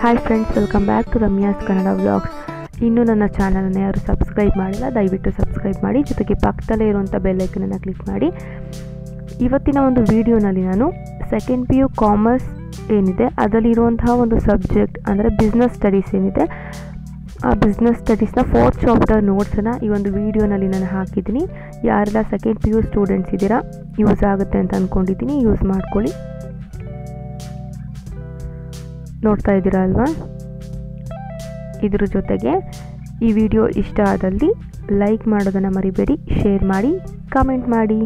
hi friends welcome back to Ramya's Kannada vlogs ಇನ್ನೂ ನನ್ನ ಚಾನಲನ್ನು ಯಾರು ಸಬ್ಸ್ಕ್ರೈಬ್ ಮಾಡಿಲ್ಲ ದಯವಿಟ್ಟು ಸಬ್ಸ್ಕ್ರೈಬ್ ಮಾಡಿ ಜೊತೆಗೆ ಪಕ್ಕದಲ್ಲೇ ಇರುವಂಥ ಬೆಲ್ಲೈಕನನ್ನು ಕ್ಲಿಕ್ ಮಾಡಿ ಇವತ್ತಿನ ಒಂದು ವಿಡಿಯೋನಲ್ಲಿ ನಾನು ಸೆಕೆಂಡ್ ಪಿ ಯು ಕಾಮರ್ಸ್ ಏನಿದೆ ಅದರಲ್ಲಿರುವಂತಹ ಒಂದು ಸಬ್ಜೆಕ್ಟ್ ಅಂದರೆ ಬಿಸ್ನೆಸ್ ಸ್ಟಡೀಸ್ ಏನಿದೆ ಆ ಬಿಸ್ನೆಸ್ ಸ್ಟಡೀಸ್ನ ಫೋರ್ತ್ ಚಾಪ್ಟರ್ ನೋಟ್ಸನ್ನು ಈ ಒಂದು ವಿಡಿಯೋನಲ್ಲಿ ನಾನು ಹಾಕಿದ್ದೀನಿ ಯಾರೆಲ್ಲ ಸೆಕೆಂಡ್ ಪಿ ಯು ಸ್ಟೂಡೆಂಟ್ಸ್ ಇದ್ದೀರಾ ಯೂಸ್ ಆಗುತ್ತೆ ಅಂತ ಅಂದ್ಕೊಂಡಿದ್ದೀನಿ ಯೂಸ್ ಮಾಡ್ಕೊಳ್ಳಿ ನೋಡ್ತಾ ಇದ್ದೀರಾ ಅಲ್ವಾ ಇದ್ರ ಜೊತೆಗೆ ಈ ವಿಡಿಯೋ ಇಷ್ಟ ಆದಲ್ಲಿ ಲೈಕ್ ಮಾಡೋದನ್ನು ಮರಿಬೇಡಿ ಶೇರ್ ಮಾಡಿ ಕಮೆಂಟ್ ಮಾಡಿ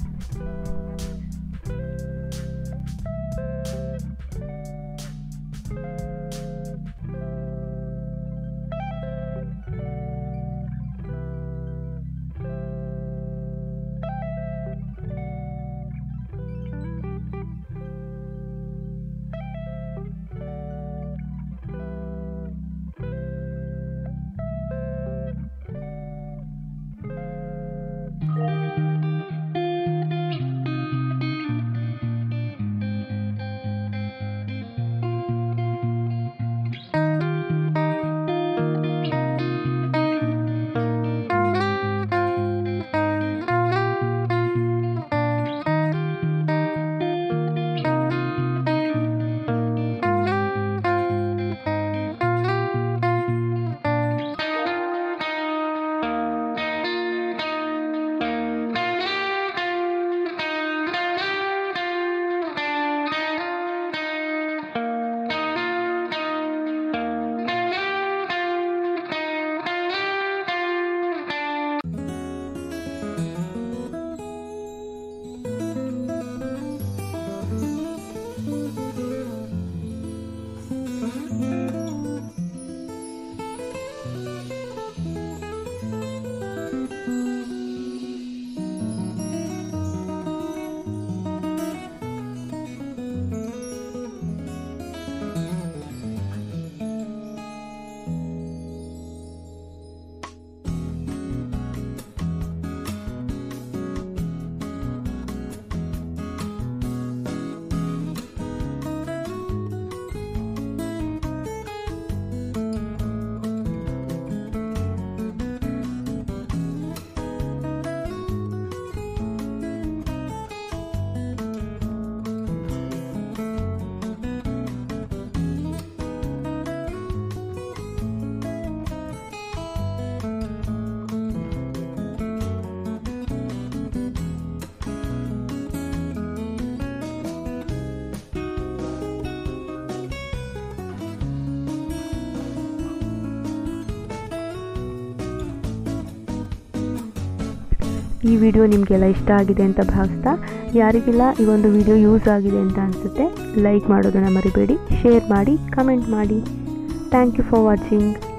ಈ ವಿಡಿಯೋ ನಿಮಗೆಲ್ಲ ಇಷ್ಟ ಆಗಿದೆ ಅಂತ ಭಾವಿಸ್ತಾ ಯಾರಿಗೆಲ್ಲ ಈ ಒಂದು ವಿಡಿಯೋ ಯೂಸ್ ಆಗಿದೆ ಅಂತ ಅನಿಸುತ್ತೆ ಲೈಕ್ ಮಾಡೋದನ್ನು ಮರಿಬೇಡಿ ಶೇರ್ ಮಾಡಿ ಕಮೆಂಟ್ ಮಾಡಿ ಥ್ಯಾಂಕ್ ಯು ಫಾರ್ ವಾಚಿಂಗ್